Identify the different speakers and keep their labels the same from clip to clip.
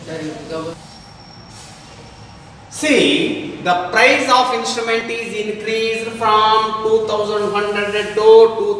Speaker 1: See, the price of instrument is increased from 2100 to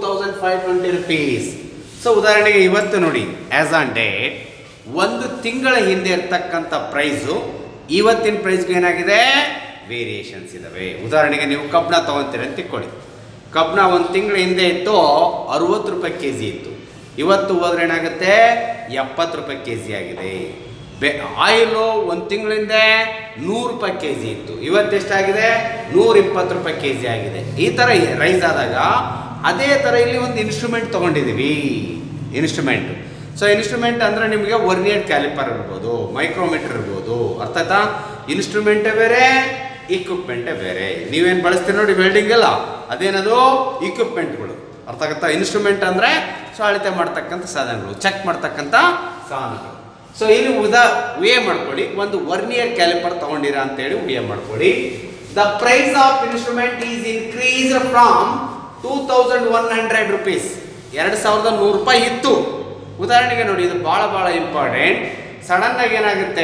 Speaker 1: 2520 rupees. So ಉದಾಹರಣೆಗೆ ಇವತ್ತು ನೋಡಿ as on date ಒಂದು ತಿಂಗಳ ಹಿಂದೆ ಇರ್ತಕ್ಕಂಥ ಪ್ರೈಸು ಇವತ್ತಿನ ಪ್ರೈಸ್ಗೂ ಏನಾಗಿದೆ ವೇರಿಯೇಷನ್ಸ್ ಇದ್ದಾವೆ ಉದಾಹರಣೆಗೆ ನೀವು ಕಬ್ನ ತೊಗೊತೀರಿ ಅಂತ ತಿಳ್ಕೊಳ್ಳಿ ಕಬ್ನ ಒಂದು ತಿಂಗಳ ಹಿಂದೆ ಇತ್ತು ಅರುವತ್ತು ರೂಪಾಯಿ ಕೆ ಜಿ ಇತ್ತು ಇವತ್ತು ಹೋದ್ರೆ ಏನಾಗುತ್ತೆ ಎಪ್ಪತ್ತು ರೂಪಾಯಿ ಕೆ ಜಿ ಆಗಿದೆ ಬೆ ಆಯಿಲು ಒಂದು ತಿಂಗಳಿಂದ ನೂರು ರೂಪಾಯಿ ಕೆ ಜಿ ಇತ್ತು ಇವತ್ತೆಷ್ಟಾಗಿದೆ ನೂರ ಇಪ್ಪತ್ತು ರೂಪಾಯಿ ಕೆ ಜಿ ಆಗಿದೆ ಈ ಥರ ರೈಸ್ ಆದಾಗ ಅದೇ ಥರ ಇಲ್ಲಿ ಒಂದು ಇನ್ಸ್ಟ್ರೂಮೆಂಟ್ ತೊಗೊಂಡಿದ್ದೀವಿ ಇನ್ಸ್ಟ್ರೂಮೆಂಟ್ ಸೊ ಇನ್ಸ್ಟ್ರೂಮೆಂಟ್ ಅಂದರೆ ನಿಮಗೆ ವರ್ನಿಯರ್ ಕ್ಯಾಲಿಪರ್ ಇರ್ಬೋದು ಮೈಕ್ರೋಮೀಟರ್ ಇರ್ಬೋದು ಅರ್ಥಾತ ಇನ್ಸ್ಟ್ರೂಮೆಂಟೇ ಬೇರೆ ಇಕ್ವಿಪ್ಮೆಂಟೇ ಬೇರೆ ನೀವೇನು ಬಳಸ್ತೀರಿ ನೋಡಿ ವೆಲ್ಡಿಂಗ್ ಎಲ್ಲ ಅದೇನದು ಇಕ್ವಿಪ್ಮೆಂಟ್ಗಳು ಅರ್ಥ ಆಗುತ್ತಾ ಇನ್ಸ್ಟ್ರೂಮೆಂಟ್ ಅಂದರೆ ಸೊ ಅಳತೆ ಮಾಡ್ತಕ್ಕಂಥ ಸಾಧನಗಳು ಚೆಕ್ ಮಾಡ್ತಕ್ಕಂಥ ಸಾಧನಗಳು ಸೊ ಇಲ್ಲಿ ಉದಾ ವೇ ಮಾಡ್ಕೊಳ್ಳಿ ಒಂದು ವರ್ನಿಯರ್ ಕ್ಯಾಲಿಪರ್ ತಗೊಂಡಿರಾ ಅಂತೇಳಿ ವೇ ಮಾಡ್ಕೊಳ್ಳಿ the price of instrument is increased from two thousand one hundred rupees ಎರಡು ಸಾವಿರದ ನೂರು ರೂಪಾಯಿ ಇತ್ತು ಉದಾಹರಣೆಗೆ ನೋಡಿ ಇದು ಭಾಳ ಭಾಳ ಇಂಪಾರ್ಟೆಂಟ್ ಸಡನ್ನಾಗಿ ಏನಾಗುತ್ತೆ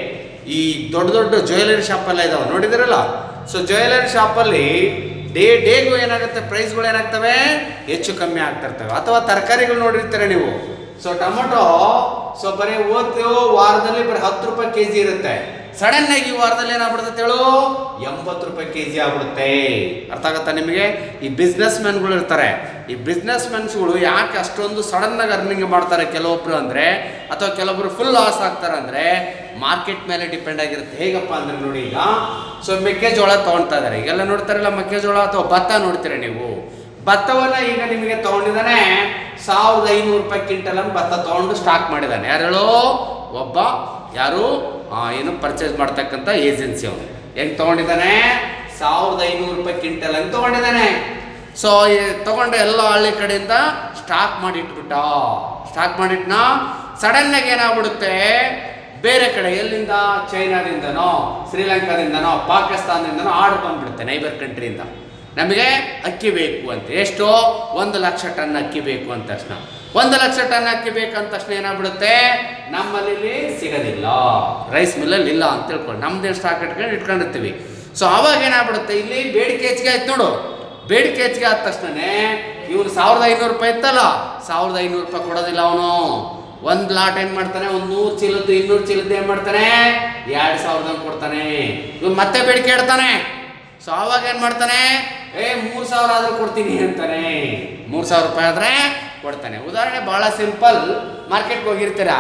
Speaker 1: ಈ ದೊಡ್ಡ ದೊಡ್ಡ ಜ್ಯುವೆಲರಿ ಶಾಪೆಲ್ಲ ಇದಾವೆ ನೋಡಿದಿರಲ್ಲ ಸೊ ಜ್ಯುವೆಲರಿ ಶಾಪಲ್ಲಿ ಡೇ ಡೇಗೂ ಏನಾಗುತ್ತೆ ಪ್ರೈಸ್ಗಳು ಏನಾಗ್ತವೆ ಹೆಚ್ಚು ಕಮ್ಮಿ ಆಗ್ತಿರ್ತವೆ ಅಥವಾ ತರಕಾರಿಗಳು ನೋಡಿರ್ತೀರ ನೀವು ಸೊ ಟೊಮೊಟೊ ಸೊ ಬರೀ ಓದ್ತು ವಾರದಲ್ಲಿ ಬರೀ ಹತ್ತು ರೂಪಾಯಿ ಕೆ ಜಿ ಇರುತ್ತೆ ಸಡನ್ ಆಗಿ ಈ ವಾರದಲ್ಲಿ ಏನಾಗ್ಬಿಡುತ್ತೆ ಹೇಳು ಎಂಬತ್ತು ರೂಪಾಯಿ ಕೆ ಜಿ ಆಗ್ಬಿಡುತ್ತೆ ಅರ್ಥ ಆಗತ್ತಾ ನಿಮಗೆ ಈ ಬಿಸ್ನೆಸ್ ಮ್ಯಾನ್ಗಳು ಇರ್ತಾರೆ ಈ ಬಿಸ್ನೆಸ್ ಮೆನ್ಸ್ಗಳು ಯಾಕೆ ಅಷ್ಟೊಂದು ಸಡನ್ ಆಗಿ ಅರ್ನಿಂಗ್ ಮಾಡ್ತಾರೆ ಕೆಲವೊಬ್ರು ಅಂದ್ರೆ ಅಥವಾ ಕೆಲವೊಬ್ರು ಫುಲ್ ಲಾಸ್ ಆಗ್ತಾರೆ ಅಂದ್ರೆ ಮಾರ್ಕೆಟ್ ಮೇಲೆ ಡಿಪೆಂಡ್ ಆಗಿರುತ್ತೆ ಹೇಗಪ್ಪ ಅಂದ್ರೆ ನೋಡಿ ಈಗ ಸೊ ಮೆಕ್ಕೆಜೋಳ ತಗೊಳ್ತಾ ಇದಾರೆ ಈಗೆಲ್ಲ ನೋಡ್ತಾರಲ್ಲ ಮೆಕ್ಕೆಜೋಳ ಅಥವಾ ಭತ್ತ ನೋಡ್ತೀರ ನೀವು ಭತ್ತವನ್ನ ಈಗ ನಿಮಗೆ ತಗೊಂಡಿದ್ದಾನೆ ಸಾವಿರದ ಐನೂರು ರೂಪಾಯಿ ಕ್ವಿಂಟಲ್ ಅಂತ ಭತ್ತ ತಗೊಂಡು ಸ್ಟಾಕ್ ಮಾಡಿದ್ದಾನೆ ಯಾರು ಹೇಳೋ ಒಬ್ಬ ಯಾರು ಆ, ಏನು ಪರ್ಚೇಸ್ ಮಾಡ್ತಕ್ಕಂಥ ಏಜೆನ್ಸಿ ಅವನು ಹೆಂಗ್ ತಗೊಂಡಿದ್ದಾನೆ ಸಾವಿರದ ಐನೂರು ರೂಪಾಯಿ ಕ್ವಿಂಟಲ್ ಅಂತ ತಗೊಂಡಿದ್ದಾನೆ ಸೊ ತಗೊಂಡು ಎಲ್ಲ ಹಳ್ಳಿ ಕಡೆಯಿಂದ ಸ್ಟಾಕ್ ಮಾಡಿ ಇಟ್ಬಿಟ್ಟ ಸ್ಟಾಕ್ ಮಾಡಿಟ್ನ ಸಡನ್ ಆಗಿ ಏನಾಗ್ಬಿಡುತ್ತೆ ಬೇರೆ ಕಡೆ ಎಲ್ಲಿಂದ ಚೈನಾದಿಂದನೋ ಶ್ರೀಲಂಕಾದಿಂದನೋ ಪಾಕಿಸ್ತಾನದಿಂದನೋ ಆರ್ಡರ್ ಬಂದ್ಬಿಡುತ್ತೆ ನೈಬರ್ ಕಂಟ್ರಿಯಿಂದ ನಮಗೆ ಅಕ್ಕಿ ಬೇಕು ಅಂತ ಎಷ್ಟು ಒಂದು ಲಕ್ಷ ಟನ್ ಅಕ್ಕಿ ಬೇಕು ಅಂದ ತಕ್ಷಣ ಒಂದು ಲಕ್ಷ ಟನ್ ಅಕ್ಕಿ ಬೇಕಂದ ತಕ್ಷಣ ಏನಾಗ್ಬಿಡುತ್ತೆ ನಮ್ಮಲ್ಲಿ ಇಲ್ಲಿ ಸಿಗೋದಿಲ್ಲ ರೈಸ್ ಮಿಲ್ಲಲ್ಲಿ ಇಲ್ಲ ಅಂತ ತಿಳ್ಕೊಂಡು ನಮ್ದೇ ಸ್ಟಾಕ್ ಇಟ್ಕೊಂಡು ಇಟ್ಕೊಂಡಿರ್ತೀವಿ ಸೊ ಅವಾಗ ಏನಾಗ್ಬಿಡುತ್ತೆ ಇಲ್ಲಿ ಬೇಡಿಕೆ ಹೆಚ್ಚಿಗೆ ಆಯ್ತು ನೋಡು ಬೇಡಿಕೆ ಹೆಚ್ಚಿಗೆ ಆದ ತಕ್ಷಣನೇ ಇವನು ಸಾವಿರದ ಐನೂರು ರೂಪಾಯಿ ಇತ್ತಲ್ಲ ಸಾವಿರದ ಐನೂರು ರೂಪಾಯಿ ಕೊಡೋದಿಲ್ಲ ಅವನು ಒಂದು ಲಾಟ್ ಏನು ಮಾಡ್ತಾನೆ ಒಂದು ನೂರು ಚೀಲದ್ದು ಇನ್ನೂರು ಚೀಲದ್ದು ಏನು ಮಾಡ್ತಾನೆ ಎರಡು ಸಾವಿರದ ಕೊಡ್ತಾನೆ ಇವನು ಮತ್ತೆ ಬೇಡಿಕೆ ಇಡ್ತಾನೆ ಸೊ ಅವಾಗ ಏನು ಮಾಡ್ತಾನೆ ಏ ಮೂರು ಸಾವಿರ ಆದ್ರೂ ಕೊಡ್ತೀನಿ ಅಂತಾನೆ ಮೂರು ಸಾವಿರ ರೂಪಾಯಿ ಆದ್ರೆ ಕೊಡ್ತಾನೆ ಉದಾಹರಣೆ ಬಹಳ ಸಿಂಪಲ್ ಮಾರ್ಕೆಟ್ಗೆ ಹೋಗಿರ್ತೀರಾ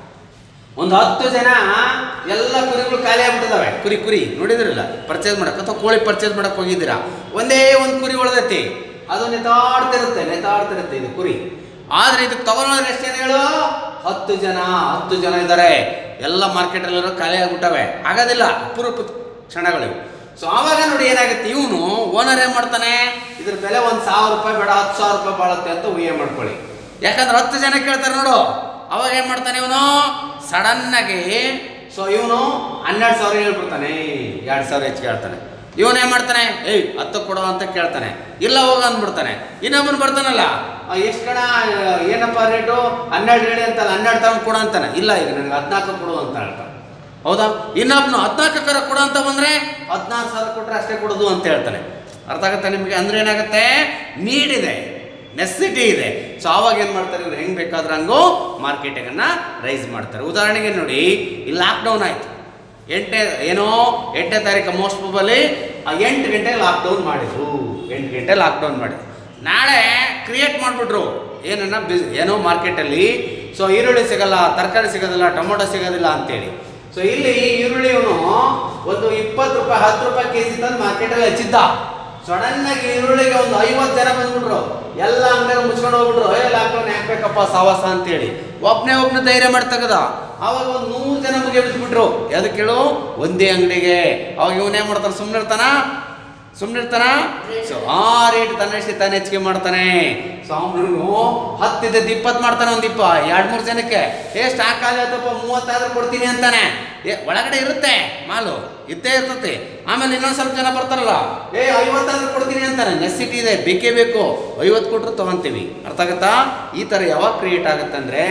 Speaker 1: ಒಂದು ಹತ್ತು ಜನ ಎಲ್ಲ ಕುರಿಗಳು ಖಾಲಿ ಆಗ್ಬಿಟ್ಟಿದಾವೆ ಕುರಿ ಕುರಿ ನೋಡಿದ್ರಲ್ಲ ಪರ್ಚೇಸ್ ಮಾಡಕ್ಕೆ ಅಥವಾ ಕೋಳಿ ಪರ್ಚೇಸ್ ಮಾಡಕ್ಕೆ ಹೋಗಿದ್ದೀರಾ ಒಂದೇ ಒಂದು ಕುರಿ ಉಳ್ದೈತಿ ಅದು ನೆತಾಡ್ತಿರುತ್ತೆ ನೆತಾಡ್ತಿರುತ್ತೆ ಇದು ಕುರಿ ಆದ್ರೆ ಇದಕ್ಕೆ ತಗೊಳ್ಳೋರು ಎಷ್ಟು ಜನ ಹೇಳು ಹತ್ತು ಜನ ಹತ್ತು ಜನ ಇದ್ದಾರೆ ಎಲ್ಲ ಮಾರ್ಕೆಟಲ್ಲಿರೋ ಖಾಲಿ ಆಗ್ಬಿಟ್ಟವೆ ಆಗೋದಿಲ್ಲ ಅಪರೂಪ ಕ್ಷಣಗಳಿವು ಸೊ ಆವಾಗ ನೋಡಿ ಏನಾಗುತ್ತೆ ಇವನು ಓನರ್ ಏನ್ ಮಾಡ್ತಾನೆ ಇದ್ರ ಬೆಲೆ ಒಂದು ಸಾವಿರ ರೂಪಾಯಿ ಬೇಡ ಹತ್ತು ಸಾವಿರ ರೂಪಾಯಿ ಬಾಳುತ್ತೆ ಅಂತ ಊಹೆ ಮಾಡ್ಕೊಳ್ಳಿ ಯಾಕಂದ್ರೆ ಹತ್ತು ಜನ ಕೇಳ್ತಾರೆ ನೋಡು ಅವಾಗ ಏನ್ ಮಾಡ್ತಾನೆ ಇವನು ಸಡನ್ ಆಗಿ ಸೊ ಇವನು ಹನ್ನೆರಡು ಸಾವಿರ ಹೇಳ್ಬಿಡ್ತಾನೆ ಎರಡು ಸಾವಿರ ಹೆಚ್ಚಿಗೆ ಹೇಳ್ತಾನೆ ಇವನು ಏನ್ ಮಾಡ್ತಾನೆ ಏಯ್ ಹತ್ತು ಕೊಡು ಅಂತ ಕೇಳ್ತಾನೆ ಇಲ್ಲ ಹೋಗ ಅಂದ್ಬಿಡ್ತಾನೆ ಇನ್ನೊಬ್ಬನು ಬರ್ತಾನಲ್ಲ ಎಷ್ಟು ಕಣ ಏನಪ್ಪ ರೇಟು ಹನ್ನೆರಡು ಹೇಳಿ ಅಂತಲ್ಲ ಹನ್ನೆರಡು ತಗೊಂಡು ಕೊಡು ಅಂತಾನೆ ಇಲ್ಲ ಈಗ ನನಗೆ ಹದಿನಾಲ್ಕು ಕೊಡು ಅಂತ ಹೇಳ್ತಾನೆ ಹೌದಾ ಇನ್ನೊಬ್ನು ಹದಿನಾಲ್ಕು ಕರ ಕೊಡು ಅಂತ ಬಂದ್ರೆ ಹದಿನಾರು ಸಾವಿರ ಕೊಟ್ರೆ ಅಷ್ಟೇ ಕೊಡೋದು ಅಂತ ಹೇಳ್ತಾನೆ ಅರ್ಥ ಆಗುತ್ತೆ ನಿಮಗೆ ಅಂದ್ರೆ ಏನಾಗುತ್ತೆ ನೀಡ್ ಇದೆ ನೆಸಿಟಿ ಇದೆ ಸೊ ಆವಾಗ ಏನು ಮಾಡ್ತಾರೆ ಇವ್ರು ಹೆಂಗೆ ಬೇಕಾದ್ರೆ ಹಂಗು ಮಾರ್ಕೆಟಿಂಗನ್ನು ರೈಸ್ ಮಾಡ್ತಾರೆ ಉದಾಹರಣೆಗೆ ನೋಡಿ ಈ ಲಾಕ್ಡೌನ್ ಆಯಿತು ಎಂಟನೇ ಏನೋ ಎಂಟನೇ ತಾರೀಕು ಮೋಸ್ಟ್ ಪ್ರಾಬಲಿ ಆ ಎಂಟು ಗಂಟೆ ಲಾಕ್ಡೌನ್ ಮಾಡಿದ್ರು ಎಂಟು ಗಂಟೆ ಲಾಕ್ಡೌನ್ ಮಾಡಿದ್ರು ನಾಳೆ ಕ್ರಿಯೇಟ್ ಮಾಡಿಬಿಟ್ರು ಏನನ್ನ ಬಿಸ್ ಏನೋ ಮಾರ್ಕೆಟಲ್ಲಿ ಸೊ ಈರುಳ್ಳಿ ಸಿಗಲ್ಲ ತರಕಾರಿ ಸಿಗೋದಿಲ್ಲ ಟೊಮೊಟೊ ಸಿಗೋದಿಲ್ಲ ಅಂತೇಳಿ ಸೊ ಇಲ್ಲಿ ಈರುಳ್ಳಿ ಇವನು ಒಂದು ಇಪ್ಪತ್ತು ರೂಪಾಯಿ ಹತ್ತು ರೂಪಾಯಿ ಕೆ ಜಿ ತಂದು ಮಾರ್ಕೆಟಲ್ಲಿ ಹಚ್ಚಿದ್ದ ಸಡನ್ ಆಗಿ ಈರುಳ್ಳಿಗೆ ಒಂದು ಐವತ್ತು ಜನ ಬಂದ್ಬಿಟ್ರು ಎಲ್ಲ ಅಂಗಡಿಯಾಗ ಮುಚ್ಕೊಂಡು ಹೋಗ್ಬಿಟ್ರು ಏ ಲಾಕ್ಡೌನ್ ಹಾಕ್ಬೇಕಪ್ಪ ಸಾವಾಸ ಅಂತೇಳಿ ಒಬ್ಬನೇ ಒಬ್ಬನೇ ಧೈರ್ಯ ಮಾಡಿ ತೆಗದ ಅವಾಗ ಒಂದು ನೂರು ಜನ ಮುಗಿ ಬಿಟ್ಬಿಟ್ರು ಅದಕ್ಕೆ ಕೇಳು ಒಂದೇ ಅಂಗಡಿಗೆ ಅವಾಗ ಇವನೇ ಮಾಡ್ತಾನೆ ಸುಮ್ಮನೆ ಇರ್ತಾನ ಸುಮ್ಮನೆ ಇರ್ತಾನ ಸೊ ಆ ರೇಟ್ ತನ್ನಷ್ಟೇ ತಾನು ಹೆಚ್ಚಿಗೆ ಮಾಡ್ತಾನೆ ಸೊ ಅವನು ಹತ್ತಿದ್ದದ್ದು ಇಪ್ಪತ್ತು ಮಾಡ್ತಾನೆ ಒಂದು ಇಪ್ಪ ಎರಡು ಮೂರು ಜನಕ್ಕೆ ಏ ಸ್ಟಾಕ್ ಆಗತ್ತಪ್ಪ ಮೂವತ್ತಾದ್ರೂ ಕೊಡ್ತೀನಿ ಅಂತಾನೆ ಏ ಒಳಗಡೆ ಇರುತ್ತೆ ಮಾಲು ಇದ್ದೇ ಇರ್ತತಿ ಆಮೇಲೆ ಇನ್ನೊಂದು ಸ್ವಲ್ಪ ಜನ ಬರ್ತಾರಲ್ಲ ಏ ಐವತ್ತಾದ್ರೂ ಕೊಡ್ತೀನಿ ಅಂತಾನೆ ನೆಸಿಟಿ ಇದೆ ಬೇಕೇ ಬೇಕು ಐವತ್ತು ಕೊಟ್ಟರು ತಗೊಂತೀವಿ ಅರ್ಥ ಆಗತ್ತಾ ಈ ಥರ ಯಾವಾಗ ಕ್ರಿಯೇಟ್ ಆಗುತ್ತಂದ್ರೆ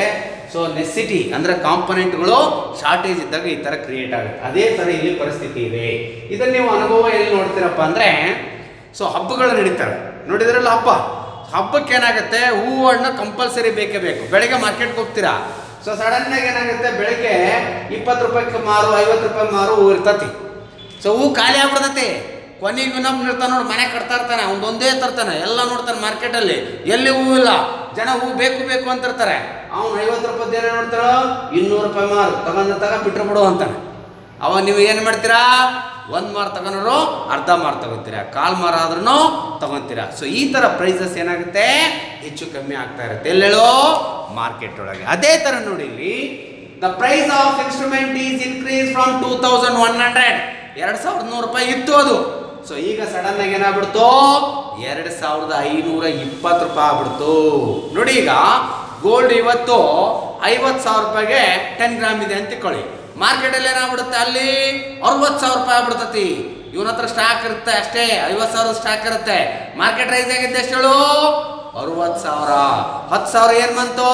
Speaker 1: ಸೊ ನೆಸಿಟಿ ಅಂದ್ರೆ ಕಾಂಪೊನೆಂಟ್ಗಳು ಶಾರ್ಟೇಜ್ ಇದ್ದಾಗ ಈ ತರ ಕ್ರಿಯೇಟ್ ಆಗುತ್ತೆ ಅದೇ ತರ ಇಲ್ಲಿ ಪರಿಸ್ಥಿತಿ ಇದೆ ಇದನ್ನ ನೀವು ಅನುಭವ ಎಲ್ಲಿ ನೋಡ್ತೀರಪ್ಪ ಅಂದ್ರೆ ಸೊ ಹಬ್ಬಗಳು ನಡೀತವೆ ನೋಡಿದ್ರಲ್ಲ ಹಬ್ಬ ಹಬ್ಬಕ್ಕೆ ಏನಾಗುತ್ತೆ ಹೂವು ಹಣ್ಣು ಕಂಪಲ್ಸರಿ ಬೇಕೇ ಬೇಕು ಬೆಳಗ್ಗೆ ಮಾರ್ಕೆಟ್ಗೆ ಹೋಗ್ತೀರಾ ಸೊ ಸಡನ್ ಆಗಿ ಏನಾಗುತ್ತೆ ಬೆಳಗ್ಗೆ ಇಪ್ಪತ್ತು ರೂಪಾಯಿಗೆ ಮಾರು ಐವತ್ತು ರೂಪಾಯಿ ಮಾರು ಹೂ ಇರ್ತತಿ ಸೊ ಹೂ ಖಾಲಿ ಆಗ್ಬಿಡ್ತೈತಿ ಕೊನೆಗೆ ಇನ್ನೊಬ್ಬ ಇರ್ತಾನೆ ನೋಡಿ ಮನೆ ಕಟ್ತಾ ಇರ್ತಾನೆ ಒಂದೊಂದೇ ತರ್ತಾನೆ ಎಲ್ಲ ನೋಡ್ತಾನೆ ಮಾರ್ಕೆಟಲ್ಲಿ ಎಲ್ಲಿ ಹೂ ಇಲ್ಲ ಜನ ಹೂ ಬೇಕು ಬೇಕು ಅಂತ ಇರ್ತಾರೆ ಅವ್ನು ಐವತ್ತು ರೂಪಾಯಿ ಏನೇ ನೋಡ್ತಾರೋ ಇನ್ನೂರು ರೂಪಾಯಿ ಮಾರು ತಗೊಂಡ ತಗ ಬಿಟ್ರು ಬಿಡು ಅಂತಾನೆ ಅವಾಗ ನೀವು ಏನು ಮಾಡ್ತೀರಾ ಒಂದು ಮಾರು ತಗೊಂಡ್ರು ಅರ್ಧ ಮಾರು ತಗೊಂತೀರಾ ಕಾಲ್ ಮಾರು ಆದ್ರೂ ತಗೊಂತೀರಾ ಸೊ ಈ ಥರ ಪ್ರೈಸಸ್ ಏನಾಗುತ್ತೆ ಹೆಚ್ಚು ಕಮ್ಮಿ ಆಗ್ತಾ ಇರುತ್ತೆ ಎಲ್ಲೇಳೋ ಮಾರ್ಕೆಟ್ ಒಳಗೆ ಅದೇ ಥರ ನೋಡಿ ಇಲ್ಲಿ the price of instrument is increase from two thousand one hundred ಎರಡು ಸಾವಿರದ ನೂರು ರೂಪಾಯಿ ಇತ್ತು ಅದು ಸೊ ಈಗ ಸಡನ್ ಆಗಿ ಏನಾಗ್ಬಿಡ್ತು ಎರಡು ಸಾವಿರದ ಐನೂರ ಇಪ್ಪತ್ತು ರೂಪಾಯಿ ಆಗ್ಬಿಡ್ತು ನೋಡಿ ಈಗ ಗೋಲ್ಡ್ ಇವತ್ತು ಐವತ್ತು ಸಾವಿರ ರೂಪಾಯಿಗೆ ಟೆನ್ ಗ್ರಾಮ್ ಇದೆ ಅಂತ ತಿಳ್ಕೊಳ್ಳಿ ಮಾರ್ಕೆಟಲ್ಲಿ ಏನಾಗ್ಬಿಡುತ್ತೆ ಅಲ್ಲಿ ಅರವತ್ತು ಸಾವಿರ ರೂಪಾಯಿ ಆಗ್ಬಿಡ್ತತಿ ಇವನ ಹತ್ರ ಸ್ಟಾಕ್ ಇರುತ್ತೆ ಅಷ್ಟೇ ಐವತ್ತು ಸಾವಿರ ಸ್ಟಾಕ್ ಇರುತ್ತೆ ಮಾರ್ಕೆಟ್ ರೈಸ್ ಆಗಿದ್ದೆ ಎಷ್ಟು ಹೇಳು ಅರವತ್ತು ಸಾವಿರ ಹತ್ತು ಸಾವಿರ ಏನು ಬಂತು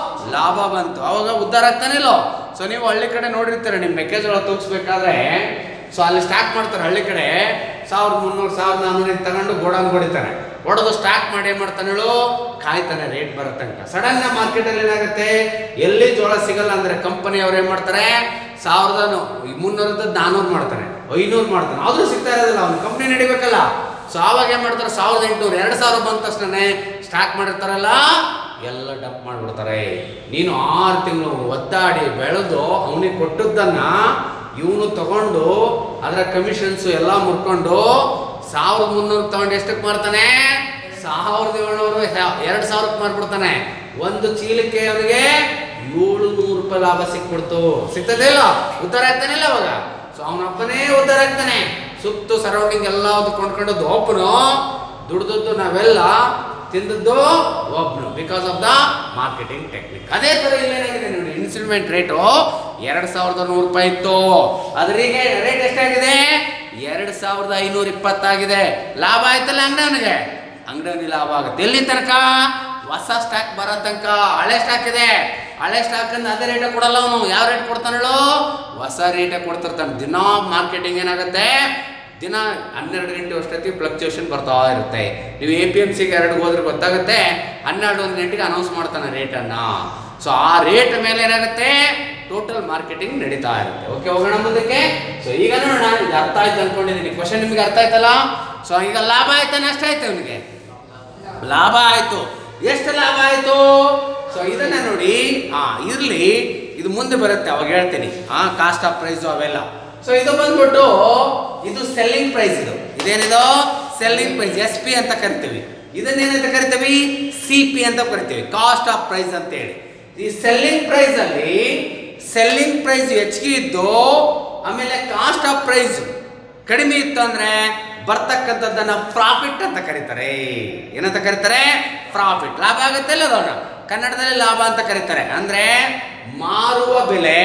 Speaker 1: ಲಾಭ ಬಂತು ಅವಾಗ ಉದ್ಧಾರ ಆಗ್ತಾನಿಲ್ಲೋ ಸೊ ನೀವು ಹಳ್ಳಿ ಕಡೆ ನೋಡಿರ್ತೀರ ನಿಮ್ಮ ಮೆಕ್ಕೆಜೋಳ ತೂಗಿಸ್ಬೇಕಾದ್ರೆ ಸೊ ಅಲ್ಲಿ ಸ್ಟಾಕ್ ಮಾಡ್ತಾರೆ ಹಳ್ಳಿ ಕಡೆ ಸಾವಿರದ ಮುನ್ನೂರು ಸಾವಿರದ ನಾನ್ನೂರು ಹಿಂಗೆ ತಗೊಂಡು ಗೋಡಾನ್ ಹೊಡಿತಾನೆ ಹೊಡೆದು ಸ್ಟಾಕ್ ಮಾಡಿ ಏನು ಮಾಡ್ತಾನೆ ಹೇಳು ಕಾಯ್ತಾನೆ ರೇಟ್ ಬರೋ ತನಕ ಸಡನ್ ಮಾರ್ಕೆಟಲ್ಲಿ ಏನಾಗುತ್ತೆ ಎಲ್ಲಿ ಜೋಳ ಸಿಗಲ್ಲ ಅಂದ್ರೆ ಕಂಪನಿ ಅವ್ರು ಏನು ಮಾಡ್ತಾರೆ ಸಾವಿರದ ಮುನ್ನೂರದ ನಾನ್ನೂರು ಮಾಡ್ತಾನೆ ಐನೂರು ಮಾಡ್ತಾನೆ ಆದ್ರೂ ಸಿಗ್ತಾ ಇರೋದಿಲ್ಲ ಅವ್ನು ಕಂಪ್ನಿ ನಡಿಬೇಕಲ್ಲ ಸೊ ಆವಾಗ ಏನು ಮಾಡ್ತಾರೆ ಸಾವಿರದ ಎಂಟುನೂರು ಎರಡು ಸಾವಿರ ಬಂದ ತಕ್ಷಣ ಸ್ಟಾಕ್ ಮಾಡಿರ್ತಾರಲ್ಲ ಎಲ್ಲ ಡಂಪ್ ಮಾಡಿಬಿಡ್ತಾರೆ ನೀನು ಆರು ತಿಂಗಳು ಒದ್ದಾಡಿ ಬೆಳೆದು ಅವನಿಗೆ ಕೊಟ್ಟದ್ದನ್ನ ಇವನು ತಗೊಂಡು ಅದರ ಕಮಿಷನ್ಸು ಎಲ್ಲ ಮುರ್ಕೊಂಡು ಸಾವಿರದ ಮುನ್ನೂರು ತಗೊಂಡು ಎಷ್ಟಕ್ಕೆ ಮಾಡ್ತಾನೆ ಸಾವಿರದ ಏಳ್ನೂರು ಎರಡು ಸಾವಿರಕ್ಕೆ ಮಾರ್ಬಿಡ್ತಾನೆ ಒಂದು ಚೀಲಕ್ಕೆ ಅವನಿಗೆ ಏಳು ನೂರು ರೂಪಾಯಿ ಲಾಭ ಸಿಕ್ಬಿಡ್ತು ಸಿಗ್ತದೆ ಇಲ್ಲ ಉದ್ಧಾರ ಆಗ್ತಾನೆ ಇಲ್ಲ ಅವಾಗ ಸೊ ಅವನೊಬ್ಬನೇ ಉದ್ಧಾರ ಆಗ್ತಾನೆ ಸುತ್ತು ಸರೌಂಡಿಂಗ್ ಎಲ್ಲ ಒಂದು ಕೊಂಡ್ಕೊಂಡದ್ದು ಒಬ್ಬನು ದುಡ್ದದ್ದು ನಾವೆಲ್ಲ ತಿಂದದ್ದು ಒಬ್ನು because of the marketing technique ಅದೇ ತರ ಇಲ್ಲೇನಾಗಿದೆ ನೋಡಿ ಇನ್ಸ್ಟ್ರೂಮೆಂಟ್ ರೇಟು ಎರಡ್ ಸಾವಿರದ ನೂರು ರೂಪಾಯಿ ಇತ್ತು ಅದ್ರಿಗೆ ರೇಟ್ ಎಷ್ಟಾಗಿದೆ ಎರಡ್ ಸಾವಿರದ ಐನೂರ ಇಪ್ಪತ್ತಾಗಿದೆ ಲಾಭ ಆಯ್ತಲ್ಲ ಅಂಗಡಿಯವನಿಗೆ ಅಂಗಡಿಯವನಿಗೆ ಲಾಭ ಆಗುತ್ತೆ ಎಲ್ಲಿ ತನಕ ಹೊಸ ಸ್ಟಾಕ್ ಬರೋ ತನಕ ಹಳೆ ಸ್ಟಾಕ್ ಇದೆ ಹಳೆ ಸ್ಟಾಕ್ ಅಂದ್ ಅದೇ ರೇಟ್ ಕೊಡಲ್ಲ ಅವನು ಯಾವ ರೇಟ್ ಕೊಡ್ತಾನಳು ಹೊಸ ರೇಟೇ ಕೊಡ್ತಿರ್ತಾನೆ ದಿನಾ ಮಾರ್ಕೆಟಿಂಗ್ ಏನಾಗುತ್ತೆ ದಿನ ಹನ್ನೆರಡು ಗಂಟೆ ಅಷ್ಟೊತ್ತಿಗೆ ಫ್ಲಕ್ಚುಯೇಷನ್ ಬರ್ತಾ ಇರುತ್ತೆ ನೀವು ಎ ಪಿ ಎಮ್ ಸಿಗೆ ಎರಡು ಹೋದ್ರೆ ಗೊತ್ತಾಗುತ್ತೆ ಹನ್ನೆರಡು ಒಂದು ಗಂಟೆಗೆ ಅನೌನ್ಸ್ ಮಾಡ್ತಾನೆ ರೇಟನ್ನು ಸೊ ಆ ರೇಟ್ ಮೇಲೆ ಏನಾಗುತ್ತೆ ಟೋಟಲ್ ಮಾರ್ಕೆಟಿಂಗ್ ನಡೀತಾ ಇರುತ್ತೆ ಓಕೆ ಹೋಗೋಣ ಮುಂದಕ್ಕೆ ಸೊ ಈಗ ನೋಡೋಣ ಇದು ಅರ್ಥ ಆಯ್ತು ಅನ್ಕೊಂಡಿದ್ದೀನಿ ಕ್ವಶನ್ ನಿಮಗೆ ಅರ್ಥ ಆಯ್ತಲ್ಲ ಸೊ ಈಗ ಲಾಭ ಆಯ್ತಾ ನಷ್ಟ ಆಯ್ತು ಅವನಿಗೆ ಲಾಭ ಆಯ್ತು ಎಷ್ಟು ಲಾಭ ಆಯ್ತು ಸೊ ಇದನ್ನ ನೋಡಿ ಹಾ ಇರ್ಲಿ ಇದು ಮುಂದೆ ಬರುತ್ತೆ ಅವಾಗ ಹೇಳ್ತೀನಿ ಹಾ ಕಾಸ್ಟ್ ಆಫ್ ಪ್ರೈಸ್ ಅವೆಲ್ಲ ಸೊ ಇದು ಬಂದ್ಬಿಟ್ಟು ಇದು ಸೆಲ್ಲಿಂಗ್ ಪ್ರೈಸ್ ಇದು ಇದೇನಿದು ಸೆಲ್ಲಿಂಗ್ ಪ್ರೈಸ್ ಎಸ್ ಪಿ ಅಂತ ಕರಿತೀವಿ ಇದನ್ನೇನಂತ ಕರಿತೀವಿ ಸಿ ಪಿ ಅಂತ ಕರಿತೀವಿ ಕಾಸ್ಟ್ ಆಫ್ ಪ್ರೈಸ್ ಅಂತ ಹೇಳಿ ಈ ಸೆಲ್ಲಿಂಗ್ ಪ್ರೈಸ್ ಅಲ್ಲಿ ಸೆಲ್ಲಿಂಗ್ ಪ್ರೈಸ್ ಹೆಚ್ಚಿಗೆ ಇದ್ದು ಆಮೇಲೆ ಕಾಸ್ಟ್ ಆಫ್ ಪ್ರೈಸ್ ಕಡಿಮೆ ಇತ್ತು ಅಂದ್ರೆ ಬರ್ತಕ್ಕಂಥದ್ದನ್ನ ಪ್ರಾಫಿಟ್ ಅಂತ ಕರೀತಾರೆ ಏನಂತ ಕರೀತಾರೆ ಪ್ರಾಫಿಟ್ ಲಾಭ ಆಗುತ್ತೆ ಅಲ್ಲದವನ್ನ ಕನ್ನಡದಲ್ಲಿ ಲಾಭ ಅಂತ ಕರೀತಾರೆ ಅಂದ್ರೆ ಮಾರುವ ಬೆಲೆ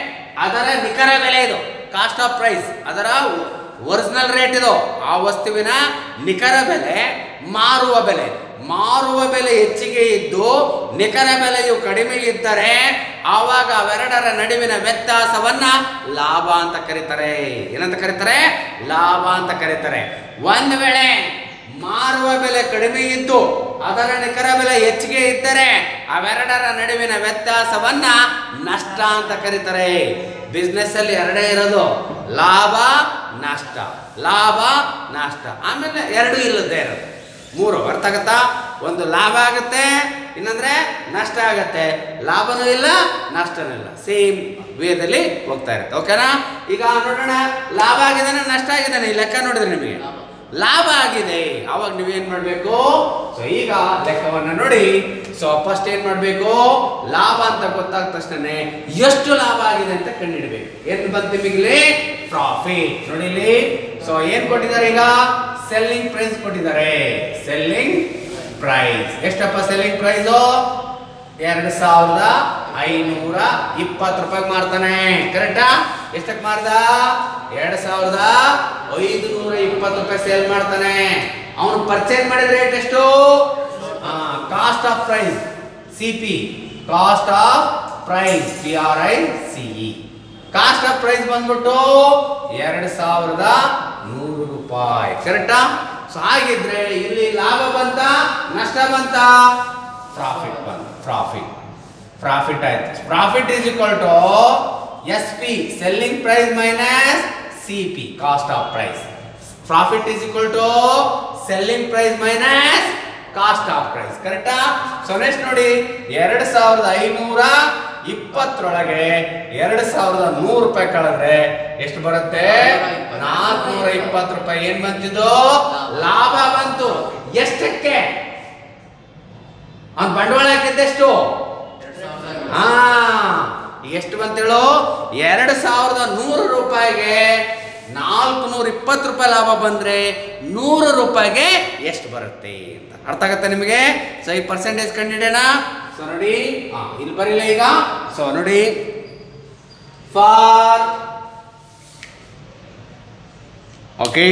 Speaker 1: ಅದರ ನಿಖರ ಬೆಲೆ ಇದು ಕಾಸ್ಟ್ ಆಫ್ ಪ್ರೈಸ್ ಅದರ ಒರಿಜಿನಲ್ ರೇಟ್ ಇದು ಆ ವಸ್ತುವಿನ ನಿಖರ ಬೆಲೆ ಮಾರುವ ಬೆಲೆ ಮಾರುವ ಬೆಲೆ ಹೆಚ್ಚಿಗೆ ಇದ್ದು ನಿಖರ ಬೆಲೆಯು ಕಡಿಮೆ ಇದ್ದರೆ ಆವಾಗ ಅವೆರಡರ ನಡುವಿನ ವ್ಯತ್ಯಾಸವನ್ನ ಲಾಭ ಅಂತ ಕರೀತಾರೆ ಏನಂತ ಕರೀತಾರೆ ಲಾಭ ಅಂತ ಕರೀತಾರೆ ಒಂದ್ ವೇಳೆ ಮಾರುವ ಬೆಲೆ ಕಡಿಮೆ ಇದ್ದು ಅದರ ನಿಖರ ಬೆಲೆ ಹೆಚ್ಚಿಗೆ ಇದ್ದರೆ ಅವೆರಡರ ನಡುವಿನ ವ್ಯತ್ಯಾಸವನ್ನ ನಷ್ಟ ಅಂತ ಕರೀತಾರೆ ಬಿಸ್ನೆಸ್ ಅಲ್ಲಿ ಎರಡೇ ಇರೋದು ಲಾಭ ನಷ್ಟ ಲಾಭ ನಷ್ಟ ಆಮೇಲೆ ಎರಡು ಇಲ್ಲದೆ ಇರೋದು ಮೂರು ಅರ್ಥ ಆಗತ್ತಾ ಒಂದು ಲಾಭ ಆಗುತ್ತೆ ಇನ್ನಂದ್ರೆ ನಷ್ಟ ಆಗತ್ತೆ ಲಾಭನೂ ಇಲ್ಲ ನಷ್ಟನೂ ಇಲ್ಲ ಸೇಮ್ ವೇದಲ್ಲಿ ಹೋಗ್ತಾ ಇರುತ್ತೆ ಓಕೆನಾ ಈಗ ನೋಡೋಣ ಲಾಭ ಆಗಿದ್ದಾನೆ ನಷ್ಟ ಆಗಿದ್ದಾನೆ ಈ ಲೆಕ್ಕ ನೋಡಿದ್ರೆ ನಿಮಗೆ ಲಾಭ ಆಗಿದೆ ಅವಾಗ ನೀವೇನ್ ಮಾಡ್ಬೇಕು ಸೊ ಈಗ ಲೆಕ್ಕವನ್ನ ನೋಡಿ ಸೊ ಫಸ್ಟ್ ಏನ್ ಮಾಡ್ಬೇಕು ಲಾಭ ಅಂತ ಗೊತ್ತಾದ ತಕ್ಷಣ ಎಷ್ಟು ಲಾಭ ಆಗಿದೆ ಅಂತ ಕಂಡಿಡ್ಬೇಕು ಏನ್ ಬಂತು ನಿಮಗೆ ಪ್ರಾಫಿಟ್ ನೋಡಿ ಇಲ್ಲಿ ಸೊ ಏನ್ ಕೊಟ್ಟಿದ್ದಾರೆ ಈಗ ಸೆಲ್ಲಿಂಗ್ ಪ್ರೈಸ್ ಕೊಟ್ಟಿದ್ದಾರೆ ಸೆಲ್ಲಿಂಗ್ ಪ್ರೈಸ್ ಎಷ್ಟಪ್ಪ ಸೆಲ್ಲಿಂಗ್ ಪ್ರೈಸು ಎರಡು ಸಾವಿರದ ಐನೂರ ಇಪ್ಪತ್ತು ರೂಪಾಯಿಗೆ ಮಾರ್ತಾನೆ ಕರೆಕ್ಟಾ ಎಷ್ಟಕ್ಕೆ ಮಾರ್ದ ಎರಡು ಸಾವಿರದ ಐದು ನೂರ ಇಪ್ಪತ್ತು ರೂಪಾಯಿ ಸೇಲ್ ಮಾಡ್ತಾನೆ ಅವನು ಪರ್ಚೇಸ್ ಮಾಡಿದ ರೇಟ್ ಎಷ್ಟು cost of price C P cost of price P R I C E cost of price ಬಂದ್ಬಿಟ್ಟು ಎರಡು ಸಾವಿರದ ನೂರು ರೂಪಾಯಿ ಕರೆಕ್ಟಾ ಸೊ ಹಾಗಿದ್ರೆ ಇಲ್ಲಿ ಲಾಭ ಬಂತ ನಷ್ಟ ಬಂತ ಪ್ರಾಫಿಟ್ ಬಂತ ಪ್ರಾಫಿಟ್ ಪ್ರಾಫಿಟ್ ಆಯ್ತು profit is equal to S P selling price minus C P cost of price profit is equal to selling price minus cost of price ಕರೆಕ್ಟಾ ಸೊ ನೆಕ್ಸ್ಟ್ ನೋಡಿ ಎರಡು ಸಾವಿರದ ಐನೂರ ಇಪ್ಪತ್ತರೊಳಗೆ ಎರಡು ಸಾವಿರದ ನೂರು ರೂಪಾಯಿ ಕಳೆದ್ರೆ ಎಷ್ಟು ಬರುತ್ತೆ ನಾಲ್ಕುನೂರ ಇಪ್ಪತ್ತು ರೂಪಾಯಿ ಏನ್ ಬಂತಿದ್ದು ಲಾಭ ಬಂತು ಎಷ್ಟಕ್ಕೆ ಅವ್ನ್ ಬಂಡವಾಳ ಹಾಕಿದ್ದೆಷ್ಟು ಹಾ ಈಗ ಎಷ್ಟು ಬಂತೇಳು ಎರಡು ಸಾವಿರದ ನೂರು ರೂಪಾಯಿಗೆ ನಾಲ್ಕು ನೂರ ಇಪ್ಪತ್ತು ರೂಪಾಯಿ ಲಾಭ ಬಂದ್ರೆ ನೂರು ರೂಪಾಯಿಗೆ ಎಷ್ಟು ಬರುತ್ತೆ ಅಂತ ಅರ್ಥ ಆಗತ್ತೆ ನಿಮಗೆ ಸೊ ಈ ಪರ್ಸೆಂಟೇಜ್ ಕಂಡಿಡೋಣ ಸೊ ನೋಡಿ ಹಾ ಇಲ್ಲಿ ಬರಿಲ್ಲ ಈಗ ಸೊ ನೋಡಿ ಫಾರ್ ಓಕೆ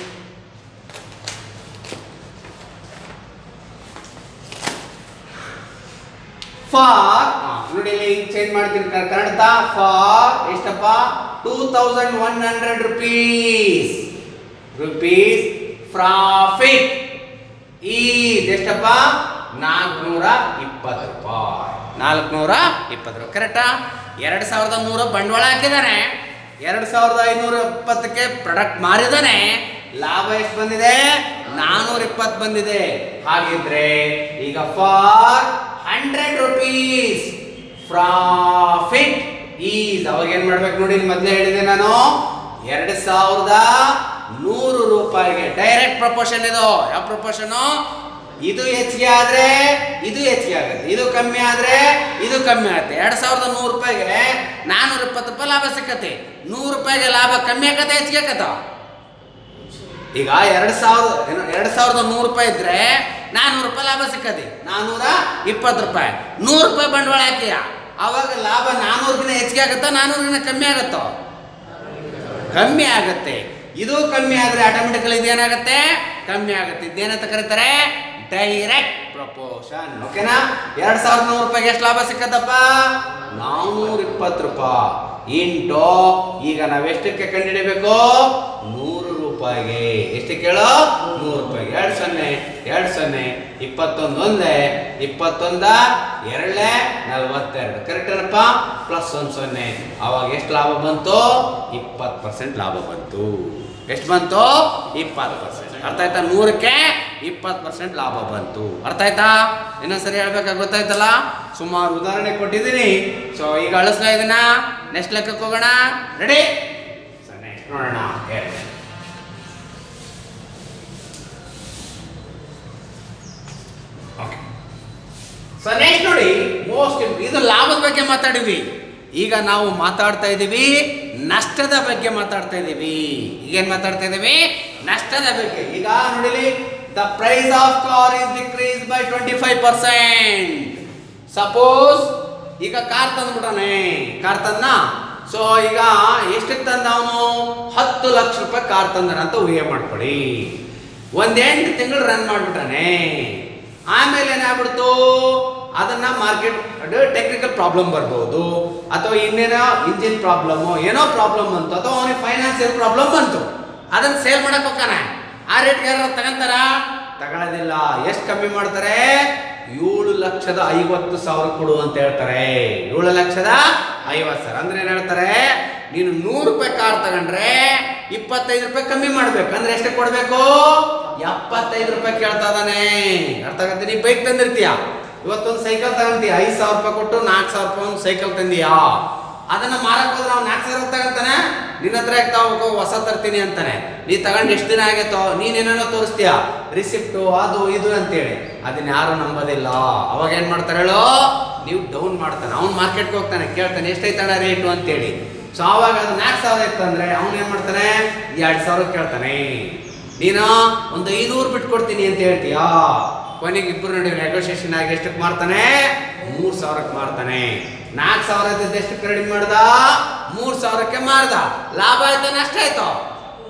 Speaker 1: ಫಾರ್ ನೋಡಿ ಇಲ್ಲಿ ಚೇಂಜ್ ಮಾಡ್ತೀನಿ ಕ- ಕನ್ನಡದ ಫಾರ್ ಎಷ್ಟಪ್ಪ two thousand one hundred rupees rupees profit is ಎಷ್ಟಪ್ಪ ನಾಲ್ಕುನೂರ ಇಪ್ಪತ್ತು ರೂಪಾಯಿ ನಾಲ್ಕುನೂರ ಇಪ್ಪತ್ತು ರೂಪಾಯಿ ಕರೆಕ್ಟಾ ಎರಡು ಸಾವಿರದ ನೂರು ಬಂಡವಾಳ ಹಾಕಿದಾನೆ ಎರಡು ಸಾವಿರದ ಐನೂರ ಇಪ್ಪತ್ತಕ್ಕೆ ಪ್ರಾಡಕ್ಟ್ ಮಾರಿದಾನೆ ಲಾಭ ಎಷ್ಟು ಬಂದಿದೆ ನಾನೂರ ಇಪ್ಪತ್ತು ಬಂದಿದೆ ಹಾಗಿದ್ರೆ ಈಗ for hundred rupees profit is ಅವಾಗ ಏನ್ ಮಾಡ್ಬೇಕು ನೋಡಿ ಇಲ್ಲಿ ಮೊದಲೇ ಹೇಳಿದೆ ನಾನು ಎರಡು ಸಾವಿರದ ನೂರು ರೂಪಾಯಿಗೆ ಡೈರೆಕ್ಟ್ ಪ್ರಪೋರ್ಷನ್ ಇದು ಯಾವ ಪ್ರಪೋರ್ಷನ್ ಇದು ಹೆಚ್ಚಿಗೆ ಆದ್ರೆ ಇದು ಹೆಚ್ಚಿಗೆ ಆಗುತ್ತೆ ಇದು ಕಮ್ಮಿ ಆದ್ರೆ ಇದು ಕಮ್ಮಿ ಆಗುತ್ತೆ ಎರಡ್ ಸಾವಿರದ ನೂರು ರೂಪಾಯಿಗೆ ನಾನೂರ ಇಪ್ಪತ್ತು ರೂಪಾಯಿ ಲಾಭ ಸಿಕ್ಕತ್ತೆ ನೂರು ರೂಪಾಯಿಗೆ ಲಾಭ ಕಮ್ಮಿ ಆಗತ್ತೆ ಹೆಚ್ಚಿಗೆ ಆಗತ್ತ ಈಗ ಎರಡ್ ಸಾವಿರದ ಏನು ಎರಡ್ ಸಾವಿರದ ನೂರು ರೂಪಾಯಿ ಇದ್ರೆ ನಾನೂರು ರೂಪಾಯಿ ಲಾಭ ಸಿಕ್ಕತಿ ನಾನೂರ ಇಪ್ಪತ್ತು ರೂಪಾಯಿ ನೂರು ರೂಪಾಯಿ ಬಂಡವಾಳ ಹಾಕಿಯ ಅವಾಗ ಲಾಭ ನಾನೂರಿಗಿನ ಹೆಚ್ಚಿಗೆ ಆಗುತ್ತಾ ನಾನೂರಿಗಿನ ಕಮ್ಮಿ ಆಗುತ್ತೋ ಕಮ್ಮಿ ಆಗುತ್ತೆ ಇದು ಕಮ್ಮಿ ಆದ್ರೆ ಆಟೋಮೆಟಿಕಲಿ ಇದೇನಾಗುತ್ತೆ ಕಮ್ಮಿ ಆಗುತ್ತೆ ಇದೇನಂತ ಕರೀತಾರೆ ಡೈರೆಕ್ಟ್ ಪ್ರಪೋರ್ಷನ್ ಓಕೆನಾ ಎರಡ್ ಸಾವಿರದ ನೂರು ರೂಪಾಯಿಗೆ ಎಷ್ಟು ಲಾಭ ಸಿಕ್ಕತ್ತಪ್ಪ ನಾನ್ನೂರ ಇಪ್ಪತ್ತು ರೂಪಾಯಿ ಇಂಟು ಈಗ ನಾವೆಷ್ಟಕ್ಕೆ ಕಂಡುಹಿಡಿಬೇಕು ನೂರು ರೂಪಾಯಿಗೆ ಎಷ್ಟು ಕೇಳೋ ನೂರು ರೂಪಾಯಿಗೆ ಎರಡು ಸೊನ್ನೆ ಎರಡು ಸೊನ್ನೆ ಇಪ್ಪತ್ತೊಂದು ಒಂದೇ ಇಪ್ಪತ್ತೊಂದ ಎರಡೇ ನಲ್ವತ್ತೆರಡು ಕರೆಕ್ಟ್ ಏನಪ್ಪ ಪ್ಲಸ್ ಒಂದು ಸೊನ್ನೆ ಅವಾಗ ಎಷ್ಟು ಲಾಭ ಬಂತು ಇಪ್ಪತ್ತು ಪರ್ಸೆಂಟ್ ಲಾಭ ಬಂತು ಎಷ್ಟು ಬಂತು ಇಪ್ಪತ್ತು ಪರ್ಸೆಂಟ್ ಅರ್ಥ ಆಯ್ತಾ ನೂರಕ್ಕೆ ಇಪ್ಪತ್ತು ಪರ್ಸೆಂಟ್ ಲಾಭ ಬಂತು ಅರ್ಥ ಆಯ್ತಾ ಇನ್ನೊಂದ್ಸರಿ ಹೇಳ್ಬೇಕಾ ಗೊತ್ತಾಯ್ತಲ್ಲ ಸುಮಾರು ಉದಾಹರಣೆ ಕೊಟ್ಟಿದ್ದೀನಿ ಸೊ ಈಗ ಅಳಿಸ್ಲಾ ಇದನ್ನ ನೆಕ್ಸ್ಟ್ ಲೆಕ್ಕಕ್ಕೆ ಹೋಗೋಣ ರೆಡಿ ಸೊ ನೆಕ್ಸ್ಟ್ ನೋಡೋಣ ಹೇಳಿ ಓಕೆ ಸೊ ನೆಕ್ಸ್ಟ್ ನೋಡಿ ಮೋಸ್ಟ್ ಇದು ಲಾಭದ ಬಗ್ಗೆ ಮಾತಾಡಿದ್ವಿ ಈಗ ನಾವು ಮಾತಾಡ್ತಾ ಇದ್ದೀವಿ ನಷ್ಟದ ಬಗ್ಗೆ ಮಾತಾಡ್ತಾ ಇದ್ದೀವಿ ಈಗೇನ್ ಮಾತಾಡ್ತಾ ಇದ್ದೀವಿ ನಷ್ಟದ ಬಗ್ಗೆ ಈಗ ನೋಡಿಲಿ the price of car is decrease by twenty five percent suppose ಈಗ ಕಾರ್ ತಂದ್ಬಿಟ್ಟಾನೆ ಕಾರ್ ತಂದ ಸೊ ಈಗ ಎಷ್ಟಕ್ಕೆ ತಂದ ಅವನು ಹತ್ತು ಲಕ್ಷ ರೂಪಾಯಿ ಕಾರ್ ತಂದನ ಅಂತ ಊಹೆ ಮಾಡ್ಕೊಳ್ಳಿ ಒಂದೆಂಟು ತಿಂಗಳು ರನ್ ಮಾಡ್ಬಿಟ್ಟಾನೆ ಆಮೇಲೆ ಏನಾಗ್ಬಿಡ್ತು ಅದನ್ನ ಮಾರ್ಕೆಟ್ ಟೆಕ್ನಿಕಲ್ ಪ್ರಾಬ್ಲಮ್ ಬರ್ಬೋದು ಅಥವಾ ಇನ್ನೇನೋ ಇಂಜಿನ್ ಪ್ರಾಬ್ಲಮ್ ಏನೋ ಪ್ರಾಬ್ಲಮ್ ಬಂತು ಅಥವಾ ಅವನಿಗೆ ಫೈನಾನ್ಸಿಯಲ್ ಪ್ರಾಬ್ಲಮ್ ಬಂತು ಅದನ್ನ ಸೇಲ್ ಮಾಡಕ್ ಹೋಗ್ತಾನೆ ಆ ರೇಟ್ಗೆ ಯಾರು ತಗಂತಾರ ತಗೊಳ್ಳೋದಿಲ್ಲ ಎಷ್ಟು ಕಮ್ಮಿ ಮಾಡ್ತಾರೆ ಏಳು ಲಕ್ಷದ ಐವತ್ತು ಸಾವಿರ ಕೊಡು ಅಂತ ಹೇಳ್ತಾರೆ ಏಳು ಲಕ್ಷದ ಐವತ್ತು ಸಾವಿರ ಅಂದ್ರೆ ಏನ್ ಹೇಳ್ತಾರೆ ನೀನು ನೂರು ರೂಪಾಯಿ ಕಾರ್ ತಗೊಂಡ್ರೆ ಇಪ್ಪತ್ತೈದು ರೂಪಾಯಿ ಕಮ್ಮಿ ಮಾಡ್ಬೇಕು ಅಂದ್ರೆ ಎಷ್ಟು ಕೊಡ್ಬೇಕು ಎಪ್ಪತ್ತೈದು ರೂಪಾಯಿ ಕೇಳ್ತಾ ಇದಾನೆ ಅರ್ಥ ಆಗತ್ತೆ ನೀ ಬೈಕ್ ತಂದಿರ್ತೀಯ ಇವತ್ತೊಂದು ಸೈಕಲ್ ತಗೊಂತೀಯ ಐದು ಸಾವಿರ ರೂಪಾಯಿ ಕೊಟ್ಟು ನಾಲ್ಕು ಸಾವಿರ ರೂಪಾಯಿ ಒಂದು ಸೈಕಲ್ ತಂದೀಯಾ ಅದನ್ನ ಮಾರಕ್ ಹೋದ್ರೆ ಅವ್ನು ನಾಲ್ಕು ಸಾವಿರ ತಗೊಂತಾನೆ ನಿನ್ನ ಹತ್ರ ಯಾಕೆ ತಗೋಬೇಕು ಹೊಸ ತರ್ತೀನಿ ಅಂತಾನೆ ನೀ ತಗೊಂಡು ಎಷ್ಟು ದಿನ ಆಗೈತೋ ನೀನೇನೋ ತೋರಿಸ್ತೀಯ ರಿಸಿಪ್ಟು ಅದು ಇದು ಅಂತೇಳಿ ಅದನ್ನ ಯಾರು ನಂಬೋದಿಲ್ಲ ಅವಾಗ ಏನ್ ಮಾಡ್ತಾರೆ ಹೇಳೋ ನೀವು ಡೌನ್ ಮಾಡ್ತಾನೆ ಅವ್ನು ಮಾರ್ಕೆಟ್ಗೆ ಹೋಗ್ತಾನೆ ಕೇಳ್ತಾನೆ ಎಷ್ಟೈತಣ್ಣ ರೇಟು ಅಂತೇಳಿ ಸೊ ಅವಾಗ ಅದು ನಾಲ್ಕು ಸಾವಿರ ಇತ್ತು ಅಂದ್ರೆ ಅವ್ನು ಏನ್ ಮಾಡ್ತಾನೆ ಎರಡು ಸಾವಿರ ಕೇಳ್ತಾನೆ ನೀನು ಒಂದು ಐನೂರು ಬಿಟ್ಕೊಡ್ತೀನಿ ಅಂತ ಹೇಳ್ತೀಯಾ ಕೊನೆಗೆ ಇಬ್ಬರು ನಡುವೆ ನೆಗೋಷಿಯೇಷನ್ ಆಗಿ ಎಷ್ಟಕ್ಕೆ ಮಾರ್ತಾನೆ ಮೂರ್ ಸಾವಿರಕ್ಕೆ ಮಾರ್ತಾನೆ ನಾಲ್ಕು ಸಾವಿರ ಇದ್ದದ್ದು ಎಷ್ಟಕ್ಕೆ ರೆಡಿ ಮಾಡ್ದ ಮೂರ್ ಸಾವಿರಕ್ಕೆ ಮಾರ್ದ ಲಾಭ ಆಯ್ತಾ ನಷ್ಟ ಆಯ್ತು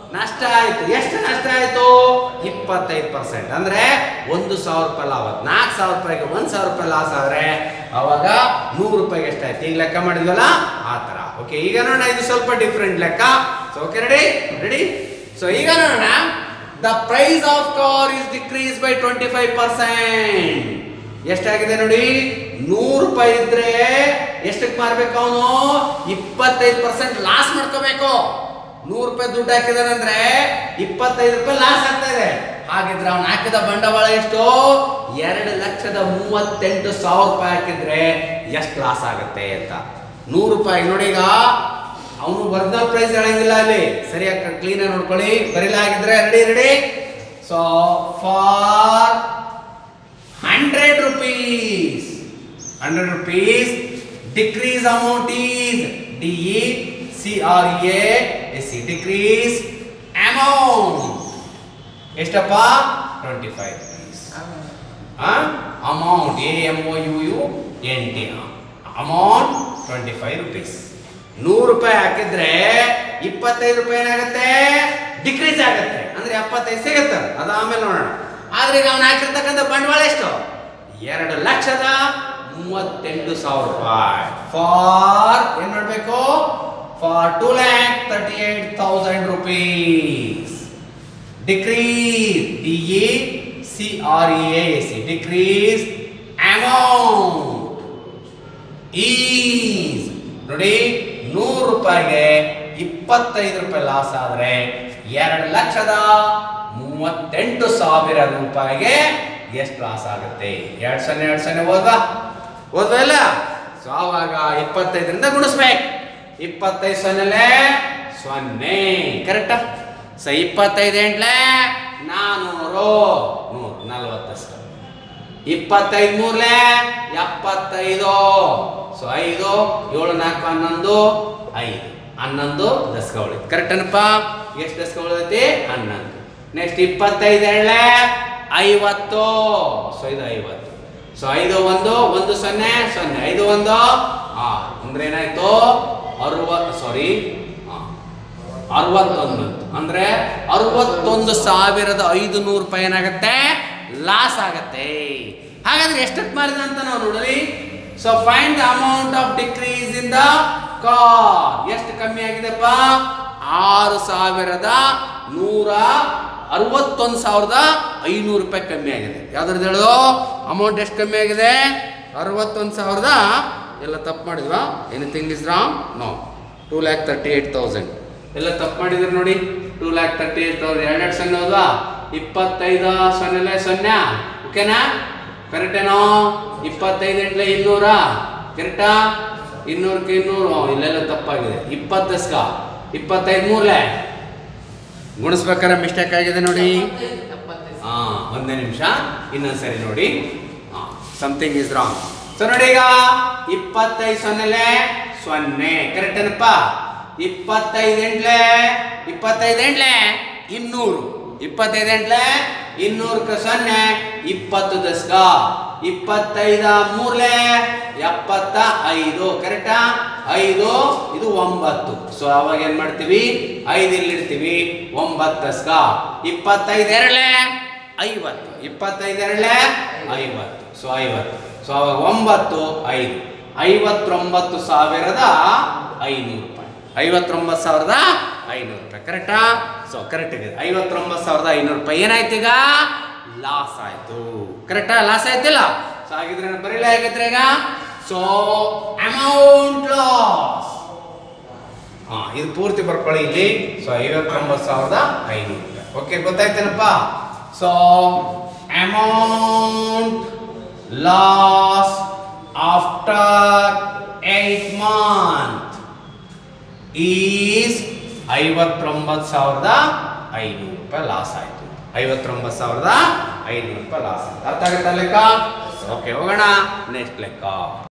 Speaker 1: ನಷ್ಟ ಆಯ್ತು ಎಷ್ಟು ನಷ್ಟ ಆಯ್ತು ಇಪ್ಪತ್ತೈದು ಪರ್ಸೆಂಟ್ ಅಂದ್ರೆ ಒಂದು ಸಾವಿರ ರೂಪಾಯಿ ಲಾಭ ನಾಲ್ಕು ಸಾವಿರ ರೂಪಾಯಿಗೆ ಒಂದ್ ಸಾವಿರ ರೂಪಾಯಿ ಲಾಸ್ ಆದ್ರೆ ಅವಾಗ ನೂರು ರೂಪಾಯಿಗೆ ಎಷ್ಟಾಯ್ತು ಈಗ ಲೆಕ್ಕ ಮಾಡಿದ್ವಲ್ಲ ಆ ತರ ಓಕೆ ಈಗ ನೋಡೋಣ ಇದು ಸ್ವಲ್ಪ ಡಿಫ್ರೆಂಟ್ ಲೆಕ್ಕ so okay ready ready so ಈಗ ನೋಡೋಣ the price of car is decrease by twenty five percent ಎಷ್ಟಾಗಿದೆ ನೋಡಿ ನೂರು ರೂಪಾಯಿ ಇದ್ರೆ ಎಷ್ಟಕ್ಕೆ ಮಾರ್ಬೇಕು ಅವನು ಇಪ್ಪತ್ತೈದು ಪರ್ಸೆಂಟ್ ಲಾಸ್ ಮಾಡ್ಕೋಬೇಕು ನೂರು ರೂಪಾಯಿ ದುಡ್ಡು ಹಾಕಿದಾನಂದ್ರೆ ಇಪ್ಪತ್ತೈದು ರೂಪಾಯಿ ಲಾಸ್ ಆಗ್ತಾ ಇದೆ ಹಾಗಿದ್ರೆ ಅವನು ಹಾಕಿದ ಬಂಡವಾಳ ಎಷ್ಟು ಎರಡು ಲಕ್ಷದ ಮೂವತ್ತೆಂಟು ಸಾವಿರ ರೂಪಾಯಿ ಹಾಕಿದ್ರೆ ಎಷ್ಟು ಲಾಸ್ ಆಗುತ್ತೆ ಅಂತ ನೂರು ರೂಪಾಯಿ ನೋಡಿ ಈಗ ಅವನು ಒರಿಜಿನಲ್ ಪ್ರೈಸ್ ಹೇಳಂಗಿಲ್ಲ ಅಲ್ಲಿ ಸರಿಯಾಗಿ ಕ್ಲೀನ್ ಆಗಿ ನೋಡ್ಕೊಳ್ಳಿ ಬರಿಲ್ಲ ಆಗಿದ್ರೆ ready ready so for hundred rupees hundred rupees decrease amount is D E C R A S C decrease amount ಎಷ್ಟಪ್ಪ twenty five rupees amount A M O U U N T amount twenty five rupees ನೂರು ರೂಪಾಯಿ ಹಾಕಿದ್ರೆ ಇಪ್ಪತ್ತೈದು ರೂಪಾಯಿ ಏನಾಗುತ್ತೆ decrease ಆಗುತ್ತೆ ಅಂದ್ರೆ ಎಪ್ಪತ್ತೈದು ಸಿಗುತ್ತೆ ಅದು ಆಮೇಲೆ ನೋಡೋಣ ಆದ್ರೆ ಈಗ ಅವನು ಹಾಕಿರ್ತಕ್ಕಂಥ ಬಂಡವಾಳ ಎಷ್ಟು ಎರಡು ಲಕ್ಷದ ಮೂವತ್ತೆಂಟು ಸಾವಿರ ರೂಪಾಯಿ ಫಾರ್ ಏನ್ ಮಾಡಬೇಕು for two lakh thirty eight thousand rupees decrease D E C R E S decrease amount is ನೋಡಿ ನೂರು ರೂಪಾಯಿಗೆ ಇಪ್ಪತ್ತೈದು ರೂಪಾಯಿ ಲಾಸ್ ಆದ್ರೆ ಎರಡು ಲಕ್ಷದ ಮೂವತ್ತೆಂಟು ಸಾವಿರ ರೂಪಾಯಿಗೆ ಎಷ್ಟು ಲಾಸ್ ಆಗುತ್ತೆ ಎರಡು ಸೊನ್ನೆ ಎರಡು ಸೊನ್ನೆ ಓದ್ವಾ ಓದ್ವಲ್ಲ ಸೊ ಆವಾಗ ಇಪ್ಪತ್ತೈದರಿಂದ ಗುಣಿಸ್ಬೇಕು ಇಪ್ಪತ್ತೈದು ಸೊನ್ನೆಲೆ ಸೊನ್ನೆ ಕರೆಕ್ಟಾ ಸೊ ಇಪ್ಪತ್ತೈದು ಎಂಟ್ಲೆ ನಾನೂರು ನೂರು ನಲ್ವತ್ತು ಸಾವಿರ ಇಪ್ಪತ್ತೈದು ಮೂರ್ಲೆ ಎಪ್ಪತ್ತೈದು ಸೊ ಐದು ಏಳು ನಾಲ್ಕು ಹನ್ನೊಂದು ಐದು ಹನ್ನೊಂದು ದಸ್ಕ ಉಳಿತು ಕರೆಕ್ಟ್ ಏನಪ್ಪ ಎಷ್ಟು ದಸ್ಕ ಉಳಿದೈತಿ ಹನ್ನೊಂದು ನೆಕ್ಸ್ಟ್ ಇಪ್ಪತ್ತೈದು ಎಳ್ಳೆ ಐವತ್ತು ಸೊ ಇದು ಐವತ್ತು ಸೊ ಐದು ಒಂದು ಒಂದು ಸೊನ್ನೆ ಸೊನ್ನೆ ಐದು ಒಂದು ಆರು ಅಂದ್ರೆ ಏನಾಯ್ತು ಅರವತ್ತು ಸಾರಿ ಅರವತ್ತೊಂದು ಅಂದ್ರೆ ಅರವತ್ತೊಂದು ಸಾವಿರದ ಐದು ನೂರು ರೂಪಾಯಿ ಏನಾಗುತ್ತೆ ಲಾಸ್ ಆಗತ್ತೆ ಹಾಗಾದ್ರೆ ಎಷ್ಟಕ್ಕೆ ಮಾರಿದ ಅಂತ ನಾವು ನೋಡಲಿ so find the amount of decrease in the car ಎಷ್ಟು ಕಮ್ಮಿ ಆಗಿದೆಪ್ಪ ಆರು ಸಾವಿರದ ನೂರ ಅರವತ್ತೊಂದು ಸಾವಿರದ ಐನೂರು ರೂಪಾಯಿ ಕಮ್ಮಿ ಆಗಿದೆ ಯಾವ್ದ್ರದ್ದು ಹೇಳು ಅಮೌಂಟ್ ಎಷ್ಟು ಕಮ್ಮಿ ಆಗಿದೆ ಅರವತ್ತೊಂದು ಸಾವಿರದ ಎಲ್ಲ ತಪ್ಪು ಮಾಡಿದ್ವಾ anything is wrong no two lakh thirty eight thousand ಎಲ್ಲ ತಪ್ಪು ಮಾಡಿದ್ರೆ ನೋಡಿ two lakh thirty eight thousand ಎರಡೆರಡು ಸೊನ್ನೆ ಹೋದ್ವಾ ಇಪ್ಪತ್ತೈದು ಸೊನ್ನೆಲೆ ಸೊನ್ನೆ ಓಕೆನಾ ಕರೆಕ್ಟೇನೋ ಇಪ್ಪತ್ತೈದು ಎಂಟ್ಲೆ ಇನ್ನೂರ ಕರೆಕ್ಟಾ ಇನ್ನೂರಕ್ಕೆ ಇನ್ನೂರು ಹ್ಮ್, ಇಲ್ಲೆಲ್ಲ ತಪ್ಪಾಗಿದೆ ಇಪ್ಪತ್ತಸ್ಕ ಇಪ್ಪತ್ತೈದು ಮೂರ್ಲೆ ಗುಣಿಸ್ಬೇಕಾದ್ರೆ ಮಿಸ್ಟೇಕ್ ಆಗಿದೆ ನೋಡಿ ಹಾ ಒಂದೇ ನಿಮಿಷ ಇನ್ನೊಂದ್ಸರಿ ನೋಡಿ ಸಮಥಿಂಗ್ ಇಸ್ ರಾಂಗ್ ಸೊ ನೋಡಿ ಈಗ ಇಪ್ಪತ್ತೈದು ಸೊನ್ನೆಲೆ ಸೊನ್ನೆ ಕರೆಕ್ಟ್ ಏನಪ್ಪ ಇಪ್ಪತ್ತೈದು ಎಂಟ್ಲೆ ಇಪ್ಪತ್ತೈದು ಎಂಟ್ಲೆ ಇನ್ನೂರು ಇಪ್ಪತ್ತೈದು ಎಂಟ್ಲೆ ಇನ್ನೂರಕ್ಕೆ ಸೊನ್ನೆ ಇಪ್ಪತ್ತು ದಸ್ಕ ಇಪ್ಪತ್ತೈದ ಮೂರ್ಲೆ ಎಪ್ಪತ್ತ ಐದು ಕರೆಕ್ಟಾ ಐದು ಇದು ಒಂಬತ್ತು ಸೊ ಅವಾಗ ಏನ್ ಮಾಡ್ತೀವಿ ಐದು ಇಲ್ಲಿ ಇಡ್ತೀವಿ ಒಂಬತ್ತು ದಸ್ಕ ಇಪ್ಪತ್ತೈದು ಎರಡ್ಲೆ ಐವತ್ತು ಇಪ್ಪತ್ತೈದು ಎರಡ್ಲೆ ಐವತ್ತು ಸೊ ಐವತ್ತು ಸೊ ಅವಾಗ ಒಂಬತ್ತು ಐದು ಐವತ್ತೊಂಬತ್ತು ಸಾವಿರದ ಐನೂರು ರೂಪಾಯಿ ಐವತ್ತೊಂಬತ್ತು ಸಾವಿರದ ಐನೂರು ರೂಪಾಯಿ ಕರೆಕ್ಟಾ ಸೊ ಕರೆಕ್ಟ್ ಇದೆ ಐವತ್ತೊಂಬತ್ತು ಸಾವಿರದ ಐನೂರು ರೂಪಾಯಿ ಏನಾಯ್ತು ಈಗ ಲಾಸ್ ಆಯ್ತು ಕರೆಕ್ಟಾ ಲಾಸ್ ಆಯ್ತಿಲ್ಲ ಸೊ ಹಾಗಿದ್ರೆ ಬರೀಲ ಹೇಗಿದ್ರೆ ಈಗ ಸೊ ಅಮೌಂಟ್ ಲಾಸ್ ಹಾ ಇದು ಪೂರ್ತಿ ಬರ್ಕೊಳ್ಳಿ ಇಲ್ಲಿ ಸೊ ಐವತ್ತೊಂಬತ್ತು ಸಾವಿರದ ಐನೂರು ರೂಪಾಯಿ ಓಕೆ ಗೊತ್ತಾಯ್ತೇನಪ್ಪ so amount loss after eight month is ಐವತ್ತೊಂಬತ್ತು ಸಾವಿರದ ಐನೂರು ರೂಪಾಯಿ ಲಾಸ್ ಆಯ್ತು ಐವತ್ತೊಂಬತ್ತು ಸಾವಿರದ ಐನೂರು ರೂಪಾಯಿ ಲಾಸ್ ಆಯ್ತು ಅರ್ಥ ಆಗುತ್ತಾ ಲೆಕ್ಕ ಓಕೆ ಹೋಗೋಣ ನೆಕ್ಸ್ಟ್ ಲೆಕ್ಕ